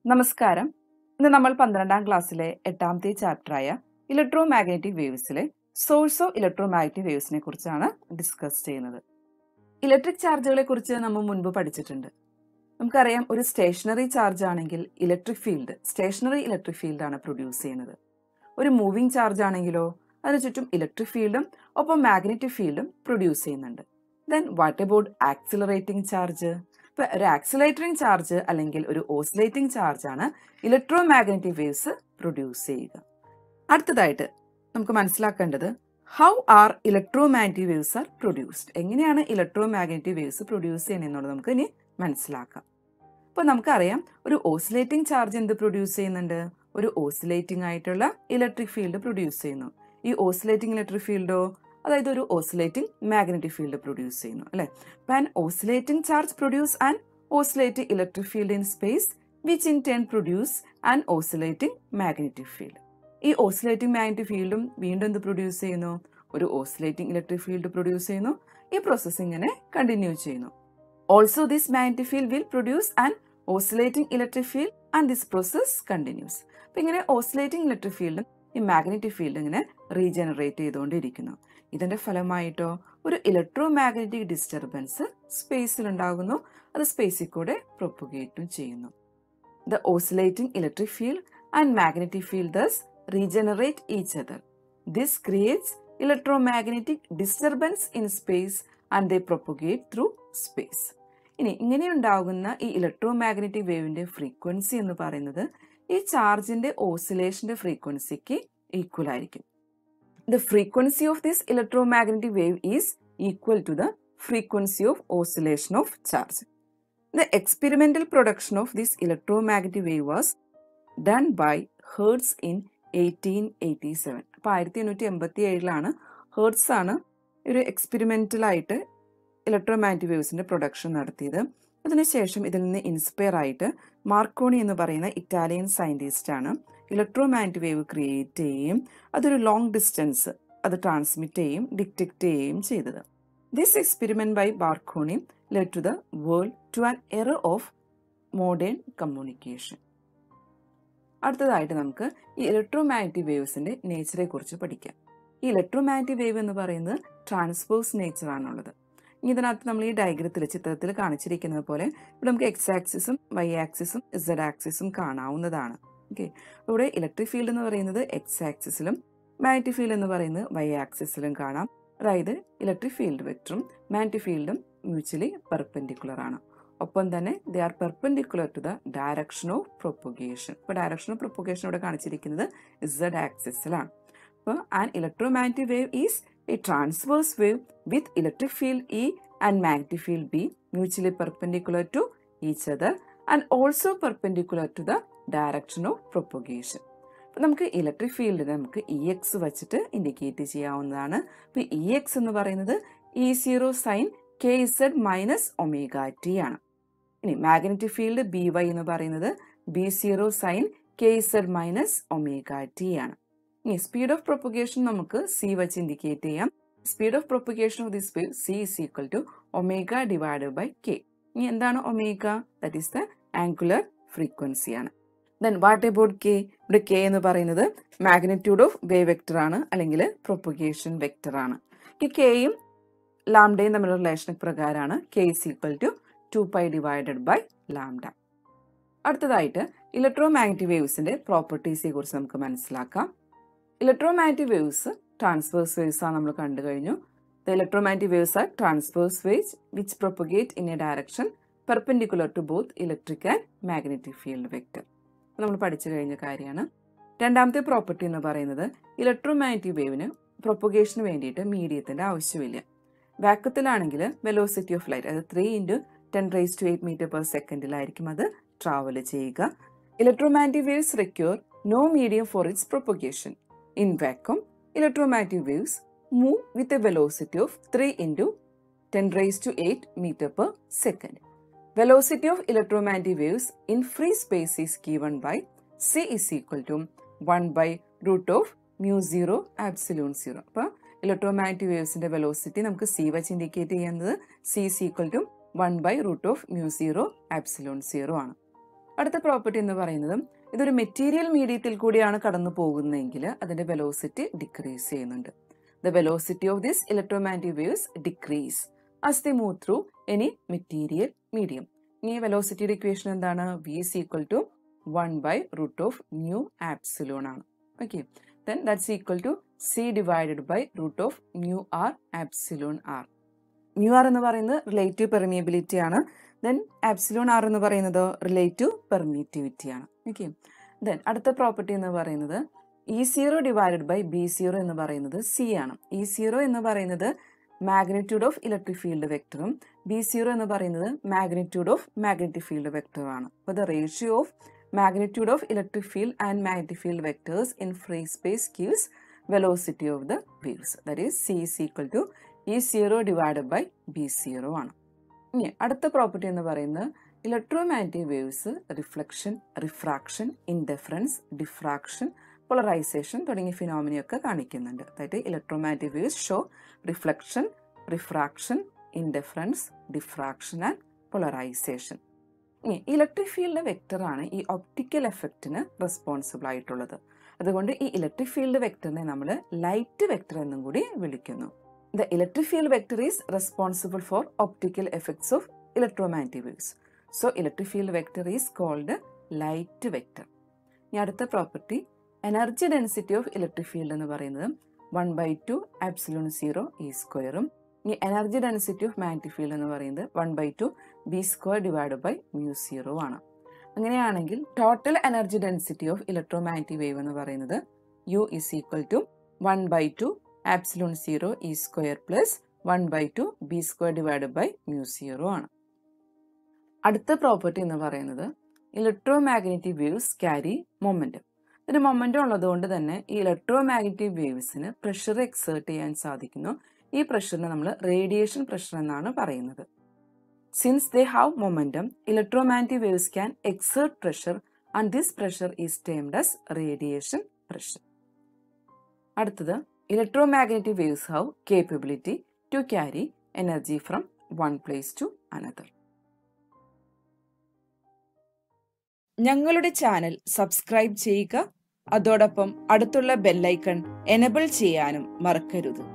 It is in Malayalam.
നമസ്കാരം ഇന്ന് നമ്മൾ പന്ത്രണ്ടാം ക്ലാസ്സിലെ എട്ടാമത്തെ ചാപ്റ്ററായ ഇലക്ട്രോ മാഗ്നറ്റിക് വേവ്സിലെ സോഴ്സ് ഓഫ് ഇലക്ട്രോ മാഗ്നറ്റിക് വേവ്സിനെ കുറിച്ചാണ് ഡിസ്കസ് ചെയ്യുന്നത് ഇലക്ട്രിക് ചാർജുകളെ കുറിച്ച് നമ്മൾ മുൻപ് പഠിച്ചിട്ടുണ്ട് നമുക്കറിയാം ഒരു സ്റ്റേഷനറി ചാർജ് ആണെങ്കിൽ ഇലക്ട്രിക് ഫീൽഡ് സ്റ്റേഷനറി ഇലക്ട്രിക് ഫീൽഡാണ് പ്രൊഡ്യൂസ് ചെയ്യുന്നത് ഒരു മൂവിംഗ് ചാർജ് ആണെങ്കിലോ അതിന് ചുറ്റും ഇലക്ട്രിക് ഫീൽഡും ഒപ്പം മാഗ്നറ്റിക് ഫീൽഡും പ്രൊഡ്യൂസ് ചെയ്യുന്നുണ്ട് then what about accelerating charge ഇപ്പൊ ഒരു ആക്സിലേറ്ററിംഗ് ചാർജ് അല്ലെങ്കിൽ ഒരു ഓസിലേറ്റിംഗ് ചാർജ് ആണ് ഇലക്ട്രോ മാഗ്നറ്റിക് വേവ്സ് പ്രൊഡ്യൂസ് ചെയ്യുക അടുത്തതായിട്ട് നമുക്ക് മനസ്സിലാക്കേണ്ടത് how are electro magnetic waves are produced എങ്ങനെയാണ് ഇലക്ട്രോ മാഗ്നറ്റിക് വേവ്സ് പ്രൊഡ്യൂസ് ചെയ്യുന്നത് എന്നുള്ളത് നമുക്ക് ഇനി മനസ്സിലാക്കാം അപ്പോൾ നമുക്കറിയാം ഒരു ഓസിലേറ്റിംഗ് ചാർജ് എന്ത് പ്രൊഡ്യൂസ് ചെയ്യുന്നുണ്ട് ഒരു ഓസിലേറ്റിംഗ് ആയിട്ടുള്ള ഇലക്ട്രിക് ഫീൽഡ് പ്രൊഡ്യൂസ് ചെയ്യുന്നു ഈ ഓസിലേറ്റിംഗ് ഇലക്ട്രിക് ഫീൽഡോ അതായത് ഒരു ഓസിലേറ്റിംഗ് മാഗ്നറ്റിക് ഫീൽഡ് പ്രൊഡ്യൂസ് ചെയ്യുന്നു അല്ലെ അപ്പൊ an oscillating charge produce an oscillating electric field in space which in turn produce an oscillating magnetic field ഈ ഓസിലേറ്റിംഗ് മാഗ്നറ്റിക് ഫീൽഡും വീണ്ടും എന്ത് പ്രൊഡ്യൂസ് ചെയ്യുന്നു ഒരു ഓസിലേറ്റിംഗ് ഇലക്ട്രിക് ഫീൽഡ് പ്രൊഡ്യൂസ് ചെയ്യുന്നു ഈ പ്രോസസ് ഇങ്ങനെ കണ്ടിന്യൂ ചെയ്യുന്നു also this magnetic field will produce an oscillating electric field and this process continues അപ്പൊ ഇങ്ങനെ ഓസിലേറ്റിംഗ് ഇലക്ട്രിക് ഫീൽഡും ഈ മാഗ്നറ്റിക് ഫീൽഡ് ഇങ്ങനെ റീജനറേറ്റ് ചെയ്തുകൊണ്ടിരിക്കുന്നു ഇതിന്റെ ഫലമായിട്ടോ ഒരു ഇലക്ട്രോ മാഗ്നറ്റിക് ഡിസ്റ്റർബൻസ് സ്പേസിൽ ഉണ്ടാകുന്നു അത് സ്പേസിൽ കൂടെ പ്രൊപ്പഗേറ്റും ചെയ്യുന്നു the oscillating electric field and magnetic field thus regenerate each other this creates electro magnetic disturbance in space and they propagate through space ഇനി ഇങ്ങനെ ഉണ്ടാകുന്ന ഈ ഇലക്ട്രോ മാഗ്നറ്റിക് വേവിന്റെ ഫ്രീക്വൻസി എന്ന് പറയുന്നത് ഈ ചാർജിന്റെ ഓസിലേഷന്റെ ഫ്രീക്വൻസിക്ക് ഈക്വൽ ആയിരിക്കും the frequency of this electromagnetic wave is equal to the frequency of oscillation of charge. The experimental production of this electromagnetic wave was done by Hertz in 1887. അപ്പോൾ ആയിരത്തി എണ്ണൂറ്റി എൺപത്തി ഏഴിലാണ് ഹേർട്സ് ആണ് ഒരു എക്സ്പെരിമെന്റൽ ആയിട്ട് ഇലക്ട്രോമാഗ്നറ്റിക് വേവ്സിന്റെ പ്രൊഡക്ഷൻ നടത്തിയത് അതിനുശേഷം ഇതിൽ നിന്ന് ഇൻസ്പയർ ആയിട്ട് മാർക്കോണി എന്ന് പറയുന്ന ഇറ്റാലിയൻ സയന്റിസ്റ്റ് ആണ് ഇലക്ട്രോമാഗ്നറ്റിക് വേവ് ക്രിയേറ്റ് ചെയ്യുകയും അതൊരു ലോങ് ഡിസ്റ്റൻസ് അത് ട്രാൻസ്മിറ്റ് ചെയ്യുകയും ഡിറ്റക്ട് ചെയ്യുകയും ചെയ്തത് this experiment by Marconi led to the world to an era of modern communication അടുത്തതായിട്ട് നമുക്ക് ഈ ഇലക്ട്രോമാഗ്നറ്റിക് വേവ്സിന്റെ നേച്ചറെ കുറിച്ച് പഠിക്കാം ഈ ഇലക്ട്രോമാഗ്നറ്റിക് വേവ് എന്ന് പറയുന്നത് ട്രാൻസ്പോസ് നേച്ചർ ആണുള്ളത് ഇതിനകത്ത് നമ്മൾ ഈ ഡയഗ്രത്തിൽ ചിത്രത്തിൽ കാണിച്ചിരിക്കുന്നത് പോലെ ഇവിടെ നമുക്ക് എക്സ് ആക്സിസും വൈ ആക്സിസും ഇസഡ് ആക്സിസും കാണാവുന്നതാണ് ഓക്കെ ഇവിടെ ഇലക്ട്രിക് ഫീൽഡ് എന്ന് പറയുന്നത് എക്സ് ആക്സിസിലും മാഗ്നറ്റിക് ഫീൽഡ് എന്ന് പറയുന്നത് വൈ ആക്സിസിലും കാണാം അതായത് ഇലക്ട്രിക് ഫീൽഡ് വെക്ടറും മാഗ്നറ്റിക് ഫീൽഡും മ്യൂച്വലി പെർപെൻഡിക്കുലർ ആണ് ഒപ്പം തന്നെ they are perpendicular to the direction of propagation ഇപ്പോൾ ഡയറക്ഷൻ ഓഫ് പ്രൊപ്പഗേഷൻ ഇവിടെ കാണിച്ചിരിക്കുന്നത് ഇസഡ് ആക്സിസിലാണ് അപ്പോൾ an electromagnetic wave is a transverse wave with electric field E and magnetic field B mutually perpendicular to each other and also perpendicular to the direction of propagation അപ്പം നമുക്ക് ഇലക്ട്രിക് ഫീൽഡിനെ നമുക്ക് ഇ എക്സ് വെച്ചിട്ട് ഇൻഡിക്കേറ്റ് ചെയ്യാവുന്നതാണ് അപ്പോൾ ഇ എക്സ് എന്ന് പറയുന്നത് E zero sine K Z minus omega T ആണ് ഇനി മാഗ്നറ്റിക് ഫീൽഡ് ബി വൈ എന്ന് പറയുന്നത് B zero sine K Z minus omega T ആണ് ഇനി സ്പീഡ് ഓഫ് പ്രൊപ്പഗേഷൻ നമുക്ക് സി വെച്ച് ഇൻഡിക്കേറ്റ് ചെയ്യാം speed of propagation of this wave C is equal to omega divide by K ഇനി എന്താണ് omega that is the angular frequency ആണ് ദെൻ വാട്ട് അബൌട്ട് കെ ഇവിടെ കെ എന്ന് പറയുന്നത് മാഗ്നിറ്റ്യൂഡ് ഓഫ് വേവ് വെക്ടർ ആണ് അല്ലെങ്കിൽ പ്രൊപ്പഗേഷൻ വെക്ടർ ആണ് ഈ കെയും ലാംഡയും തമ്മിലുള്ള റിലേഷൻ പ്രകാരമാണ് K is equal to two pi divided by lambda അടുത്തതായിട്ട് ഇലക്ട്രോ മാഗ്നറ്റിക് വേവ്സിന്റെ പ്രോപ്പർട്ടീസിനെ കുറിച്ച് നമുക്ക് മനസ്സിലാക്കാം electro magnetic waves transverse waves ആണ് നമ്മൾ കണ്ടു കഴിഞ്ഞു the electro magnetic waves are transverse waves which propagate in a direction perpendicular to both electric and magnetic field vector നമ്മൾ പഠിച്ചു കഴിഞ്ഞ കാര്യമാണ് രണ്ടാമത്തെ പ്രോപ്പർട്ടി എന്ന് പറയുന്നത് ഇലക്ട്രോമാഗ്നറ്റിക് വേവിന് പ്രൊപ്പഗേഷന് വേണ്ടിയിട്ട് മീഡിയത്തിന്റെ ആവശ്യമില്ല വാക്കത്തിലാണെങ്കിൽ വെലോസിറ്റി ഓഫ് ലൈറ്റ് അതായത് three into ten raise to eight metre per സെക്കൻഡിലായിരിക്കും അത് ട്രാവൽ ചെയ്യുക electromagnetic waves require no medium for its propagation in vacuum electromagnetic waves move with a velocity of three into ten raise to eight metre per second velocity of electromagnetic waves in free space is given by c is equal to 1 by root of mu 0 absolute 0 അപ്പോൾ ഇലക്ട്രോമാഗ്നറ്റിക് വേവ്സിന്റെ വെലോസിറ്റി നമുക്ക് സി വെച്ച് ഇൻഡിക്കേറ്റ് ചെയ്യുന്നത് C is equal to one by root of mu zero epsilon zero ആണ് അടുത്ത പ്രോപ്പർട്ടി എന്ന് പറയുന്നത് ഇതൊരു മെറ്റീരിയൽ മീഡിയത്തിൽ കൂടിയാണ് കടന്നു പോകുന്നതെങ്കിൽ അതിന്റെ വെലോസിറ്റി ഡിക്രീസ് ചെയ്യുന്നുണ്ട് the velocity of this electromagnetic waves decrease as they move through any material medium. ഇനി വെലോസിറ്റിയുടെ ഇക്വേഷൻ എന്താണ് V is equal to one by root of mu epsilon ആണ് okay then that's equal to C divided by root of mu R epsilon R mu R എന്ന് പറയുന്നത് റിലേറ്റീവ് പെർമിയബിലിറ്റി ആണ് ദെൻ ആപ്സിലോൺ ആർ എന്ന് പറയുന്നത് റിലേറ്റീവ് പെർമിറ്റിവിറ്റി ആണ് ഓക്കെ ദെൻ അടുത്ത പ്രോപ്പർട്ടി എന്ന് പറയുന്നത് E zero divided by B zero എന്ന് പറയുന്നത് സി ആണ് ഇ സീറോ എന്ന് പറയുന്നത് മാഗ്നിറ്റ്യൂഡ് ഓഫ് ഇലക്ട്രിക് ഫീൽഡ് വെക്ടറും ബി സീറോ എന്ന് പറയുന്നത് മാഗ്നിറ്റ്യൂഡ് ഓഫ് മാഗ്നറ്റിക് ഫീൽഡ് വെക്ടറുമാണ് അപ്പോൾ the ratio of magnitude of electric field and magnetic field vectors in free space gives velocity of the waves that is C is equal to E zero divided by B zero ആണ് ഇനി അടുത്ത പ്രോപ്പർട്ടി എന്ന് പറയുന്നത് electromagnetic waves reflection refraction interference diffraction polarization തുടങ്ങിയ ഫിനോമിനിയൊക്കെ കാണിക്കുന്നുണ്ട് അതായത് electromagnetic waves show reflection refraction interference diffraction and polarization ഇനി ഇലക്ട്രിക് ഫീൽഡ് വെക്ടറാണ് ഈ ഒപ്റ്റിക്കൽ എഫക്റ്റിന് റെസ്പോൺസിബിൾ ആയിട്ടുള്ളത് അതുകൊണ്ട് ഈ ഇലക്ട്രിക് ഫീൽഡ് വെക്ടറിനെ നമ്മൾ ലൈറ്റ് വെക്ടർ എന്നും കൂടി വിളിക്കുന്നു the electric field vector is responsible for optical effects of electromagnetic waves so electric field vector is called light vector ഇനി അടുത്ത property energy density of electric field എന്ന് പറയുന്നത് one by two epsilon zero E സ്ക്വയറും ഇനി energy density of magnetic field എന്ന് പറയുന്നത് one by two B square divide by mu zero ആണ് അങ്ങനെയാണെങ്കിൽ total energy density of electromagnetic wave എന്ന് പറയുന്നത് U is equal to one by two epsilon zero E square plus one by two B square divide by mu zero ആണ് അടുത്ത പ്രോപ്പർട്ടി എന്ന് പറയുന്നത് ഇലക്ട്രോമാഗ്നറ്റിക് വേവ്സ് ക്യാരി മൊമെന്റം ഇതിന് മൊമെന്റം ഉള്ളതുകൊണ്ട് തന്നെ ഈ ഇലക്ട്രോമാഗ്നറ്റിക് വേവ്സിന് പ്രഷർ എക്സേർട്ട് ചെയ്യാൻ സാധിക്കുന്നു ഈ പ്രഷറിനെ നമ്മൾ റേഡിയേഷൻ പ്രഷർ എന്നാണ് പറയുന്നത് since they have momentum electromagnetic waves can exert pressure and this pressure is termed as radiation pressure അടുത്തത് electromagnetic waves have capability to carry energy from one place to another ഞങ്ങളുടെ ചാനൽ സബ്സ്ക്രൈബ് ചെയ്യുക അതോടൊപ്പം അടുത്തുള്ള ബെല്ലൈക്കൺ എനബിൾ ചെയ്യാനും മറക്കരുത്